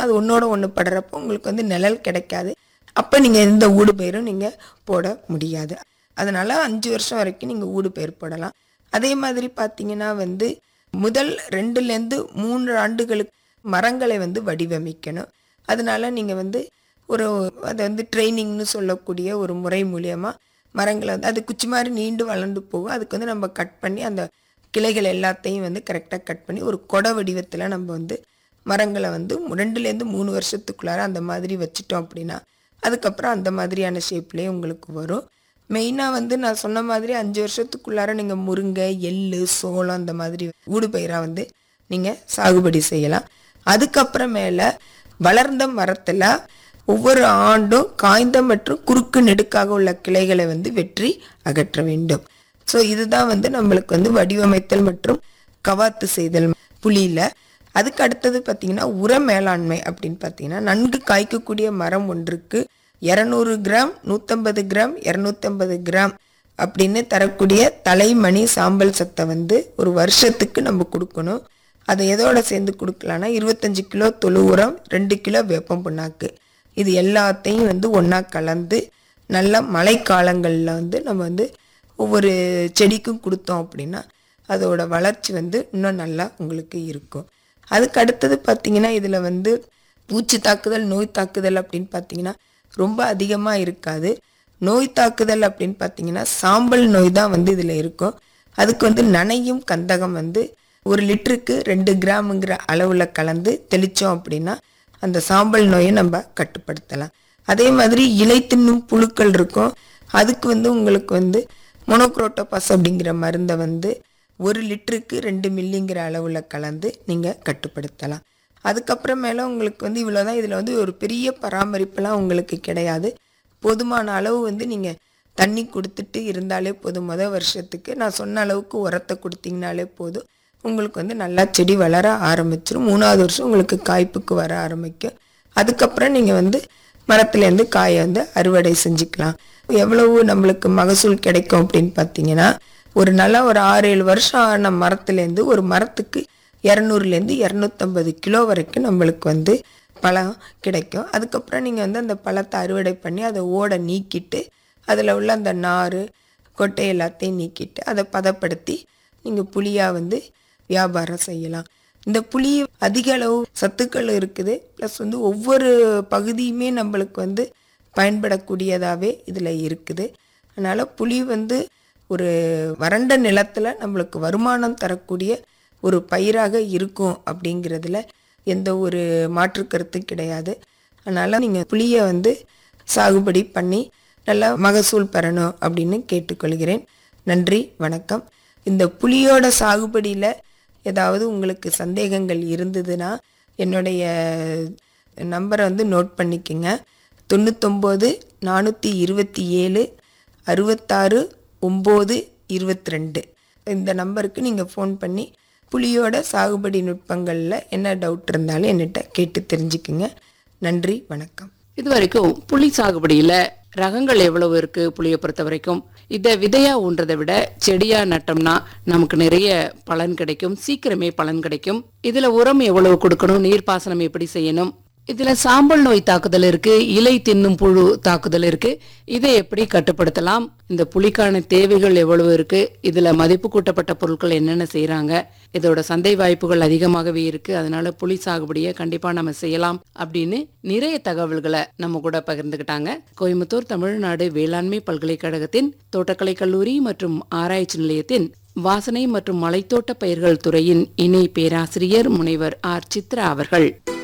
அது ஒன்றோட ஒன்று படுறப்போ உங்களுக்கு வந்து நிழல் கிடைக்காது அப்போ நீங்கள் எந்த ஊடு பயிரும் நீங்கள் போட முடியாது அதனால் அஞ்சு வருஷம் வரைக்கும் நீங்கள் ஊடு பயிர் போடலாம் அதே மாதிரி பார்த்தீங்கன்னா வந்து முதல் ரெண்டுலேருந்து மூன்று ஆண்டுகளுக்கு மரங்களை வந்து வடிவமைக்கணும் அதனால நீங்கள் வந்து ஒரு அதை வந்து ட்ரைனிங்னு சொல்லக்கூடிய ஒரு முறை மூலியமாக மரங்களை வந்து அது குச்சி மாதிரி நீண்டு வளர்ந்து போகும் அதுக்கு வந்து நம்ம கட் பண்ணி அந்த கிளைகள் எல்லாத்தையும் வந்து கரெக்டாக கட் பண்ணி ஒரு கொடை வடிவத்தில் நம்ம வந்து மரங்களை வந்து ரெண்டுலேருந்து மூணு வருஷத்துக்குள்ளார அந்த மாதிரி வச்சுட்டோம் அப்படின்னா அதுக்கப்புறம் அந்த மாதிரியான ஷேப்லேயே உங்களுக்கு வரும் மெயினாக வந்து நான் சொன்ன மாதிரி அஞ்சு வருஷத்துக்குள்ளார நீங்கள் முருங்கை எள்ளு சோளம் அந்த மாதிரி ஊடு பயிராக வந்து நீங்கள் சாகுபடி செய்யலாம் அதுக்கப்புறமேல வளர்ந்த மரத்தில் ஒவ்வொரு ஆண்டும் காய்ந்த மற்றும் குறுக்கு நெடுக்காக உள்ள கிளைகளை வந்து வெற்றி அகற்ற வேண்டும் ஸோ இதுதான் வந்து நம்மளுக்கு வந்து வடிவமைத்தல் மற்றும் கவாத்து செய்தல் புலியில் அதுக்கு அடுத்தது பார்த்தீங்கன்னா உர மேலாண்மை அப்படின்னு பார்த்தீங்கன்னா நன்கு காய்க்கக்கூடிய மரம் ஒன்றுக்கு இரநூறு கிராம் நூற்றம்பது கிராம் இரநூத்தம்பது கிராம் அப்படின்னு தரக்கூடிய தலைமணி சாம்பல் சத்தை வந்து ஒரு வருஷத்துக்கு நம்ம கொடுக்கணும் அதை எதோட சேர்ந்து கொடுக்கலான்னா இருபத்தஞ்சு கிலோ தொழு உரம் ரெண்டு கிலோ வேப்பம் புண்ணாக்கு இது எல்லாத்தையும் வந்து ஒன்றா கலந்து நல்ல மழைக்காலங்களில் வந்து நம்ம வந்து ஒவ்வொரு செடிக்கும் கொடுத்தோம் அப்படின்னா அதோட வளர்ச்சி வந்து இன்னும் நல்லா உங்களுக்கு இருக்கும் அதுக்கு அடுத்தது பார்த்தீங்கன்னா இதில் வந்து பூச்சி தாக்குதல் நோய் தாக்குதல் அப்படின்னு பார்த்தீங்கன்னா ரொம்ப அதிகமாக இருக்காது நோய் தாக்குதல் அப்படின்னு பார்த்தீங்கன்னா சாம்பல் நோய் தான் வந்து இதில் இருக்கும் அதுக்கு வந்து நனையும் கந்தகம் வந்து ஒரு லிட்டருக்கு ரெண்டு கிராமுங்கிற அளவில் கலந்து தெளித்தோம் அப்படின்னா அந்த சாம்பல் நோயை நம்ம கட்டுப்படுத்தலாம் அதே மாதிரி இலை தின்னும் புழுக்கள் இருக்கும் அதுக்கு வந்து உங்களுக்கு வந்து மொனோக்ரோட்டோபாஸ் அப்படிங்கிற மருந்தை வந்து ஒரு லிட்டருக்கு ரெண்டு மில்லிங்கிற அளவில் கலந்து நீங்கள் கட்டுப்படுத்தலாம் அதுக்கப்புறமேல உங்களுக்கு வந்து இவ்வளோதான் இதில் வந்து ஒரு பெரிய பராமரிப்புலாம் உங்களுக்கு கிடையாது போதுமான அளவு வந்து நீங்கள் தண்ணி கொடுத்துட்டு இருந்தாலே போதும் முத வருஷத்துக்கு நான் சொன்ன அளவுக்கு உரத்தை கொடுத்தீங்கனாலே போதும் உங்களுக்கு வந்து நல்லா செடி வளர ஆரம்பிச்சிடும் மூணாவது வருஷம் உங்களுக்கு காய்ப்புக்கு வர ஆரம்பிக்கும் அதுக்கப்புறம் நீங்கள் வந்து மரத்துலேருந்து காயை வந்து அறுவடை செஞ்சுக்கலாம் எவ்வளவு நம்மளுக்கு மகசூல் கிடைக்கும் அப்படின்னு பார்த்தீங்கன்னா ஒரு நல்லா ஒரு ஆறு ஏழு வருஷம் ஆன மரத்துலேருந்து ஒரு மரத்துக்கு இரநூறுலேருந்து இரநூத்தம்பது கிலோ வரைக்கும் நம்மளுக்கு வந்து பழம் கிடைக்கும் அதுக்கப்புறம் நீங்கள் வந்து அந்த பழத்தை அறுவடை பண்ணி அதை ஓடை நீக்கிட்டு அதில் உள்ள அந்த நார் கொட்டை எல்லாத்தையும் நீக்கிட்டு அதை பதப்படுத்தி நீங்கள் புளியாக வந்து வியாபாரம் செய்யலாம் இந்த புளி அதிக அளவு சத்துக்கள் இருக்குது ப்ளஸ் வந்து ஒவ்வொரு பகுதியுமே நம்மளுக்கு வந்து பயன்படக்கூடியதாகவே இதில் இருக்குது அதனால் புளி வந்து ஒரு வறண்ட நிலத்தில் நம்மளுக்கு வருமானம் தரக்கூடிய ஒரு பயிராக இருக்கும் அப்படிங்கிறதுல எந்த ஒரு மாற்று கருத்தும் கிடையாது அதனால் நீங்கள் புளியை வந்து சாகுபடி பண்ணி நல்லா மகசூல் பெறணும் அப்படின்னு கேட்டுக்கொள்கிறேன் நன்றி வணக்கம் இந்த புளியோட சாகுபடியில் ஏதாவது உங்களுக்கு சந்தேகங்கள் இருந்ததுன்னா என்னுடைய நம்பரை வந்து நோட் பண்ணிக்கோங்க தொண்ணூத்தொம்பது நானூற்றி இருபத்தி ஏழு அறுபத்தாறு ஒம்பது இருபத்தி ரெண்டு இந்த நம்பருக்கு நீங்கள் ஃபோன் பண்ணி புளியோட சாகுபடி நுட்பங்களில் என்ன டவுட் இருந்தாலும் என்கிட்ட கேட்டு தெரிஞ்சுக்குங்க நன்றி வணக்கம் இது வரைக்கும் புளி சாகுபடியில ரகங்கள் எவ்வளவு இருக்கு புளியை பொறுத்த வரைக்கும் இதை விதையா ஊன்றதை விட செடியா நட்டோம்னா நமக்கு நிறைய பலன் கிடைக்கும் சீக்கிரமே பலன் கிடைக்கும் இதுல உரம் எவ்வளவு கொடுக்கணும் நீர்ப்பாசனம் எப்படி செய்யணும் இதுல சாம்பல் நோய் தாக்குதல் இருக்கு இலை தின்னும் புழு தாக்குதல் இருக்கு இதை எப்படி கட்டுப்படுத்தலாம் இந்த புலிக்கான தேவைகள் எவ்வளவு இருக்கு இதுல மதிப்பு கூட்டப்பட்ட பொருட்கள் என்னென்ன செய்யறாங்க இதோட சந்தை வாய்ப்புகள் அதிகமாகவே இருக்கு அதனால புலி சாகுபடியை கண்டிப்பா நம்ம செய்யலாம் அப்படின்னு நிறைய தகவல்களை நம்ம கூட பகிர்ந்துக்கிட்டாங்க கோயம்புத்தூர் தமிழ்நாடு வேளாண்மை பல்கலைக்கழகத்தின் தோட்டக்கலை கல்லூரி மற்றும் ஆராய்ச்சி நிலையத்தின் வாசனை மற்றும் மலைத்தோட்ட பயிர்கள் துறையின் இணை பேராசிரியர் முனைவர் ஆர் சித்ரா அவர்கள்